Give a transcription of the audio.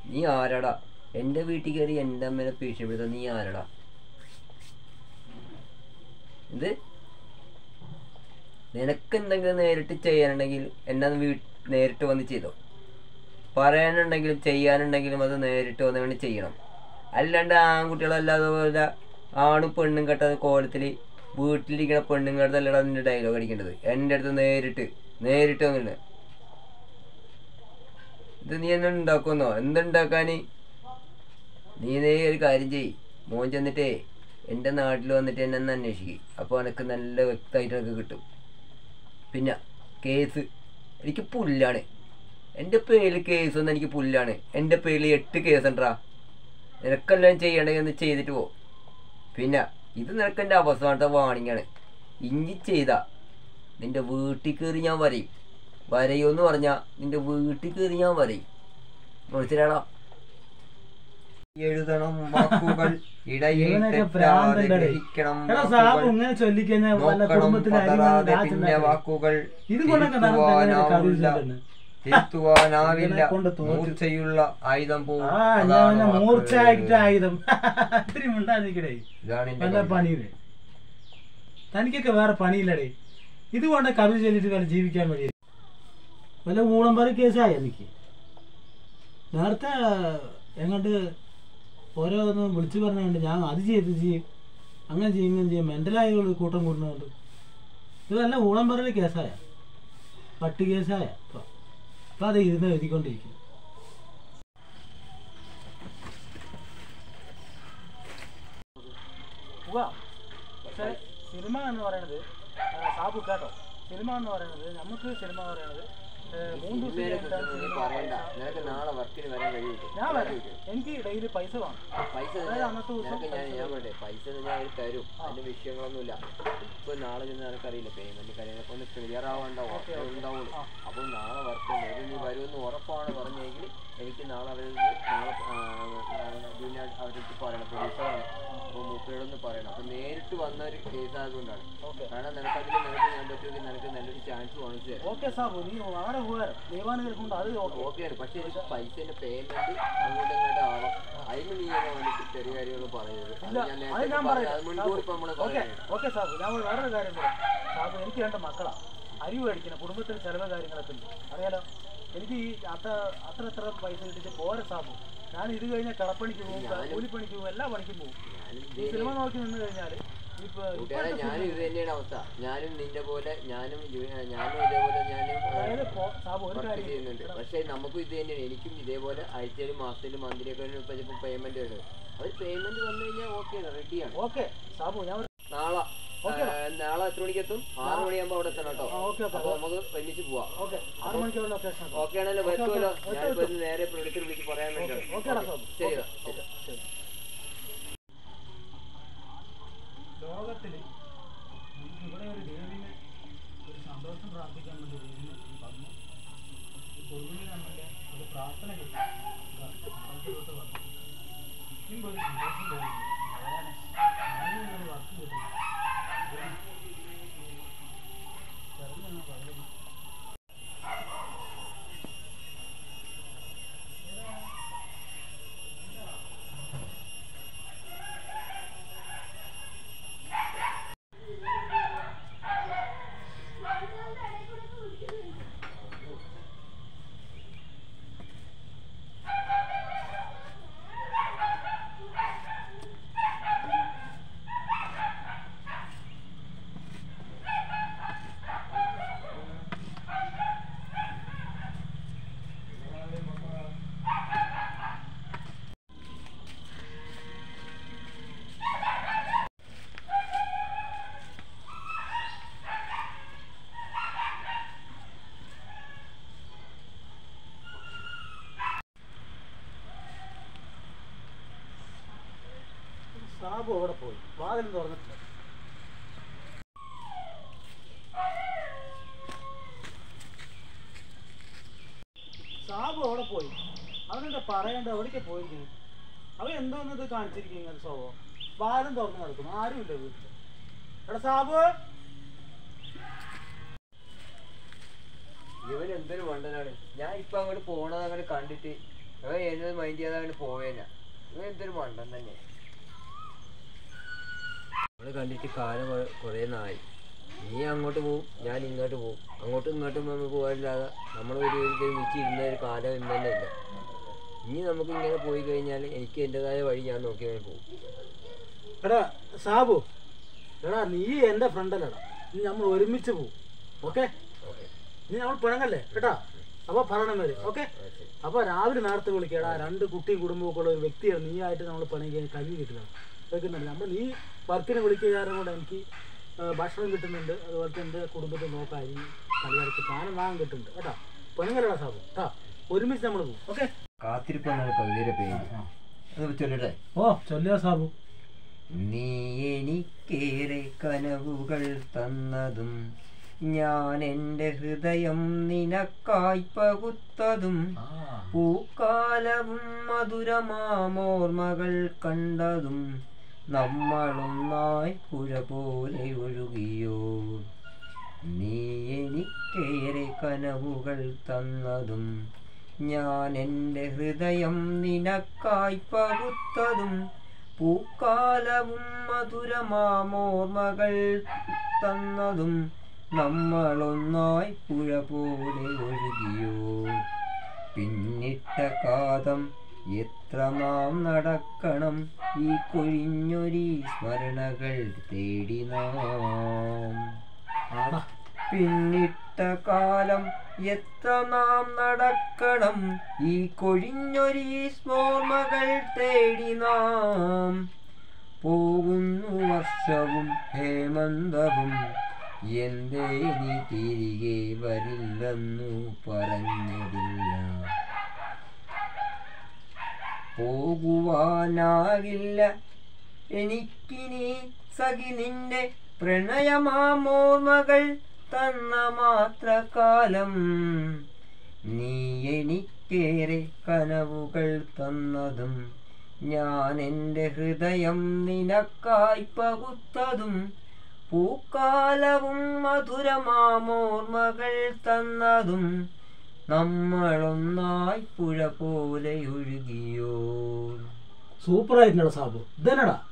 നീ ആരാടാ എൻ്റെ വീട്ടിൽ കയറി എൻ്റെ അമ്മേനെ ഭീഷണിപ്പെടുത്ത നീ ആരാടാ ഇത് നിനക്ക് എന്തെങ്കിലും നേരിട്ട് ചെയ്യാനുണ്ടെങ്കിൽ എന്നെ ഒന്ന് വീ നേരിട്ട് വന്ന് ചെയ്തോ പറയാനുണ്ടെങ്കിലും ചെയ്യാനുണ്ടെങ്കിലും അത് നേരിട്ട് വന്ന് വേണ്ടി ചെയ്യണം അല്ലാണ്ട് ആൺകുട്ടികളല്ലാതെ പോലെ ആണും പെണ്ണും കെട്ട കോലത്തിൽ വീട്ടിലിരിക്കുന്ന പെണ്ണുങ്ങളുടെ അല്ലടാ നിന്റെ ഡയലോഗ് അടിക്കേണ്ടത് എൻ്റെ അടുത്ത് നേരിട്ട് നേരിട്ട് വന്നിട്ട് ഇത് നീ എന്നെ ഉണ്ടാക്കുന്നോ എന്തുണ്ടാക്കാൻ നീ നേ ഒരു കാര്യം ചെയ്യ് മോൻ ചെന്നിട്ടേ എൻ്റെ നാട്ടിൽ വന്നിട്ട് എന്നെ ഒന്ന് അന്വേഷിക്കും അപ്പോൾ എനിക്ക് നല്ല വ്യക്തമായിട്ട് എനിക്ക് കിട്ടും പിന്നെ കേസ് എനിക്ക് പുല്ലാണ് എൻ്റെ പേരിൽ കേസൊന്നും എനിക്ക് പുല്ലാണ് എൻ്റെ പേരിൽ എട്ട് കേസ് ഉണ്ടാ നിനക്കെല്ലാം ചെയ്യണമെങ്കിൽ ഒന്ന് ചെയ്തിട്ട് പോ പിന്നെ ഇത് നിനക്ക് എൻ്റെ അവസാനത്തെ വാണിങ്ങാണ് ഇനി ചെയ്താ നിന്റെ വീട്ടിൽ കയറി ഞാൻ വരയും വരയോന്ന് പറഞ്ഞാ നിന്റെ വീട്ടിൽ കയറി ഞാൻ വരയും മനസ്സിലാടാ എഴുതണം വാക്കുകൾ ഇടയിൽ ഇവനൊക്കെ തെറ്റാതെ ഭ്രാന്തണ്ടേ. ഗ്രഹിക്കണം എടാ സാബു വാക്കുകൾ. ഇങ്ങനെ ചൊല്ലിക്കഴിഞ്ഞാൽ വല്ല നോക്കണം കുടുംബത്തിലെ പതറാതെ അരിമ പിന്നെ വാക്കുകൾ ഇത് കൊണ്ടൊക്കെ നടന്ന് എങ്ങനെ തിരുത്തുവാനാവില്ല കവിതയുണ്ടെന്ന്? തിരുത്തുവാനാവില്ല ഇവനെ കൊണ്ട് തോറ്റു. മൂർച്ചയുള്ള ആയുധം പോവും ആ ഞാൻ അതാണ് പിന്നെ വാക്കുകൾ. മൂർച്ചയായിട്ട് ആയുധം ഇത്തിരി മിണ്ടാതിരിക്കടേ ഇതാണ് എന്റെ വല്ല കവിത. പണിയില്ലേ തനിക്കൊക്കെ വേറെ പണിയില്ലടേ ഇതുകൊണ്ട് കവിത ചൊല്ലിട്ട് വല്ല ജീവിക്കാൻ വേണ്ടി വല്ല ഊളംപറി കേസായി എനിക്ക് നേരത്തെ എങ്ങോട്ട് ഓരോന്ന് വിളിച്ചു പറഞ്ഞുകൊണ്ട് ഞാൻ അത് ചെയ്ത് ചെയ്യും അങ്ങനെ ചെയ്യും ഇങ്ങനെ ചെയ്യും മെൻ്റലായ കൂട്ടം കൂടുന്നുണ്ട് ഇത് വല്ല ഊളംപറയിൽ കേസായ പട്ടി കേസായ ഇപ്പം അപ്പം അത് ഇരുന്ന് എഴുതിക്കൊണ്ടിരിക്കും പക്ഷേ സിനിമ എന്ന് പറയുന്നത് ആ, സാബു കേട്ടോ സിനിമ എന്ന് പറയുന്നത് നമുക്ക് സിനിമ പറയുന്നത് ഏ, മൂന്ന് ദിവസം സിനിമയെ കഴിഞ്ഞിട്ടാണ് കുറിച്ചൊന്നും നീ സിനിമ പറയണ്ട കാണുക. നിനക്ക് നാളെ വർക്കിന് വരാൻ കഴിയില്ല ഞാൻ വരാം എനിക്ക് ഡെയിലി പൈസ വേണം പൈസ അതായത് തരാം. അന്നത്തെ ദിവസം നിനക്ക് ഞാൻ ഞാൻ വേണ്ടേ പൈസ ഞാൻ അവര് തരും അതിന്റെ വിഷയങ്ങളൊന്നുമില്ല ഇപ്പൊ നാളെ ചെന്ന് നിനക്കറിയില്ല പേയ്മെന്റ് കാര്യങ്ങളൊക്കെ ഒന്ന് ക്ലിയർ ആവാണ്ടാവും ഉണ്ടാവുള്ളൂ അപ്പോൾ നാളെ വർക്ക് നേരെ നീ വരുമെന്ന് ഉറപ്പാണ് പറഞ്ഞെങ്കിൽ എനിക്ക് നാളെ അവരിൽ നാളെ പിന്നെ അവരുടെ പറയണം പ്രൊഡ്യൂസറാണ് അപ്പോൾ മൂപ്പരോടൊന്ന് പറയണം അപ്പോൾ നേരിട്ട് വന്ന ഒരു കേസ് ആയതുകൊണ്ടാണ് ഓക്കെ കാരണം നിനക്കതിൽ നിനക്ക് ഞാൻ പറ്റുമെങ്കിൽ നിനക്ക് നല്ലൊരു ചാൻസ് വാങ്ങിച്ചു തരാം ഓക്കെ സാബു നീ വളരെ ഉപകാരം ദൈവാനുഗ്രഹം അത് ഓക്കെ ഓക്കെയാണ് പക്ഷേ എനിക്ക് പൈസേന്റെ പേയ്മെന്റ് അങ്ങോട്ട് ഇങ്ങോട്ട് ആവാം അതിന് നീ എന്നെ വന്നിട്ട് ചെറിയ കാര്യങ്ങൾ പറയരുത് അത് ഇല്ല, ഞാൻ അത് നേരത്തെ ഞാൻ പറഞ്ഞ- പറയാം. അത് മുൻകൂർ ഇപ്പൊ നമ്മള് ഓക്കെ പറയുന്നത് ഓക്കെ സാബു ഞാൻ വേറൊരു കാര്യം പറയാം സാബു എനിക്ക് രണ്ട് മക്കളാ അരി മേടിക്കണം കുടുംബത്തിന് ചെലവ് കാര്യങ്ങളൊക്കെ ഉണ്ട് അറിയാലോ എനിക്ക് ഈ അത്ര അത്ര എത്ര പൈസ കിട്ടിച്ച് പോരെ സാബു ഞാൻ ഇത് കഴിഞ്ഞാൽ കളപ്പണിക്ക് പോകും കൂലിപ്പണിക്ക് പോകും എല്ലാ പണിക്കും പോകും ഞാനും ഈ സിനിമ നോക്കി നിന്ന് കഴിഞ്ഞാൽ ഇപ്പൊ കൂട്ടുകാരെ ഇപ്പോഴത്തെ ഞാനും ഇത് തന്നെയാണ് അവസ്ഥ ഞാനും നിന്റെ പോലെ ഞാനും ജോ- ഞാനും ഇതേപോലെ ഞാനും അതായത് പോ- സാബു ഒരു വർക്ക് കാര്യം ചെയ്യുന്നുണ്ട് പക്ഷേ നമുക്കും ഇത് തന്നെയാണ് എനിക്കും ഇതേപോലെ ആഴ്ചയിലും മാസത്തിലും മന്ത്ലിയൊക്കെ ചിലപ്പോൾ പേയ്മെന്റ് വരും അത് പേയ്മെന്റ് വന്നു കഴിഞ്ഞാൽ ഓക്കെയാണ് റെഡിയാണ് ഓക്കെ സാബു ഞാൻ ഒരു- നാളെ Okay. ആ, നാളെ എത്ര മണിക്ക് എത്തും ആറ് മണിയാകുമ്പോൾ അവിടെ എത്തണം കേട്ടോ ആ, ഓക്കെ ഓക്കെ അപ്പോൾ നമുക്ക് ഒരുമിച്ച് പോവാം ഓക്കെ ആറ് മണിക്കുള്ള ലൊക്കേഷൻ ഓക്കെ ആണല്ലോ വെക്കുമല്ലോ ഞാനിപ്പോ ഇന്ന് നേരെ പ്രൊഡക്റ്റ് വിളിച്ച് പറയാൻ വേണ്ടിയാണ് ഓക്കെടാ സാബു ശരി ശരി ശരി ലോകത്തിൽ ഇവിടെ ഒരു ദേവിനെ ഒരു സന്തോഷം പ്രാർത്ഥിക്കാൻ വേണ്ടി ദേവിനെ വന്നു ഈ പൊതുവിൽ നമ്മുടെ ഒരു പ്രാർത്ഥന കിട്ടി സന്തോഷത്തോട്ട് വന്നു ഇരിക്കുമ്പോൾ ഒരു സന്തോഷം തോന്നുന്നു അതാണ് ഞാനും ഒരു വർക്ക് കിട്ടി ചെറുതാണ് പറയുന്നത് സാബു അവിടെ പോയി വാതിൽ തുറന്നിട്ടില്ല സാബു അവിടെ പോയി അവനെന്താ പറയണ്ട എവിടേക്ക് പോയിരിക്കുന്നു അവൻ എന്തോന്നത് കാണിച്ചിരിക്കും ഇങ്ങനെ സ്വഭാവം വാതിലും തുറന്ന് നടക്കുന്നു ആരുമില്ല വീട്ടിൽ എടാ സാബു ഇവൻ എന്തൊരു മണ്ടനാണ് ഞാൻ ഇപ്പൊ അങ്ങോട്ട് പോണത് അങ്ങോട്ട് കണ്ടിട്ട് ഇവൻ എന്നത് മൈൻഡ് ചെയ്യാതെ പോവേന ഇവൻ എന്തൊരു മണ്ടൻ തന്നെ നമ്മള് കണ്ടിട്ട് കാലം കൊ- കുറേ നായി നീ അങ്ങോട്ട് പോവും ഞാൻ ഇങ്ങോട്ട് പോവും അങ്ങോട്ടും ഇങ്ങോട്ടും നമുക്ക് പോകാനില്ലാതെ നമ്മൾ ഒരു ഒരുമിച്ച് ഇരുന്ന ഒരു കാലം ഇന്ന് തന്നെ ഇല്ല ഇനി നമുക്ക് ഇങ്ങനെ പോയി കഴിഞ്ഞാൽ എനിക്ക് എൻ്റെതായ വഴി ഞാൻ നോക്കി അങ്ങനെ പോകും എടാ സാബു എടാ നീ എൻ്റെ ഫ്രണ്ടല്ലടാ നീ നമ്മൾ ഒരുമിച്ച് പോവും ഓക്കെ ഓക്കെ നീ നമ്മൾ പിണങ്ങല്ലേ കേട്ടാ അപ്പോൾ പറയണം വരെ ഓക്കെ അപ്പോൾ രാവിലെ നേരത്തെ വിളിക്കടാ രണ്ട് കുട്ടിയും കുടുംബമൊക്കെ ഉള്ള ഒരു വ്യക്തിയാണ് നീ ആയിട്ട് നമ്മൾ പിണങ്ങി കഞ്ഞി കിട്ടില്ല കേൾക്കുന്നുണ്ട് നമ്മൾ നീ വർക്കിന് വിളിക്കുക കാരണം കൊണ്ട് എനിക്ക് ആ, ഭക്ഷണം കിട്ടുന്നുണ്ട് അതുപോലെ തന്നെ എൻ്റെ കുടുംബത്തെ നോക്കാൻ കളിയാർക്ക് സാധനം വാങ്ങാൻ കിട്ടുന്നുണ്ട് കേട്ടാ പിണങ്ങലടാ സാബു കേട്ടാ ഒരുമിച്ച് നമ്മൾ പോകും ഓക്കെ കാത്തിരിപ്പ് എന്നാണ് കവിതയുടെ പേര് അത് ചൊല്ലട്ടെ ഓ ചൊല്ലിയ സാബു നീ എനിക്കേറെ കനവുകൾ തന്നതും ഞാൻ എൻ്റെ ഹൃദയം നിനക്കായി പകുത്തതും പൂക്കാലവും മധുരമാമോർമകൾ കണ്ടതും നമ്മളൊന്നായി പുഴ പോലെ ഒഴുകിയോ നീ എനിക്കേറെ കനവുകൾ തന്നതും ഞാൻ എൻ്റെ ഹൃദയം നിനക്കായി പകുത്തതും പൂക്കാലവും മധുരമാമോർമകൾ തന്നതും നമ്മളൊന്നായി പുഴ പോലെ ഒഴുകിയോ പിന്നിട്ട കാതം എത്ര നാം നടക്കണം ഈ കൊഴിഞ്ഞൊരി സ്മരണകൾ തേടി നാം ആടാ പിന്നിട്ട കാലം എത്ര നാം നടക്കണം ഈ കൊഴിഞ്ഞൊരി സ്മോർമകൾ തേടി നാം പോകുന്നു വർഷവും ഹേമന്തവും എന്തേ നീ തിരികെ വരില്ലെന്നു പറഞ്ഞതില്ല പോകുവാനാകില്ല എനിക്കിനി സഖി നിന്റെ പ്രണയമാമോർമകൾ തന്ന മാത്രകാലം നീ എനിക്കേറെ കനവുകൾ തന്നതും ഞാൻ എൻ്റെ ഹൃദയം നിനക്കായി പകുത്തതും പൂക്കാലവും മധുരമാമോർമകൾ തന്നതും നമ്മളൊന്നായി പുഴ പോലെ ഒഴുകിയോ സൂപ്പറായിട്ടുണ്ടോ സാബു ഇതന്നെടാ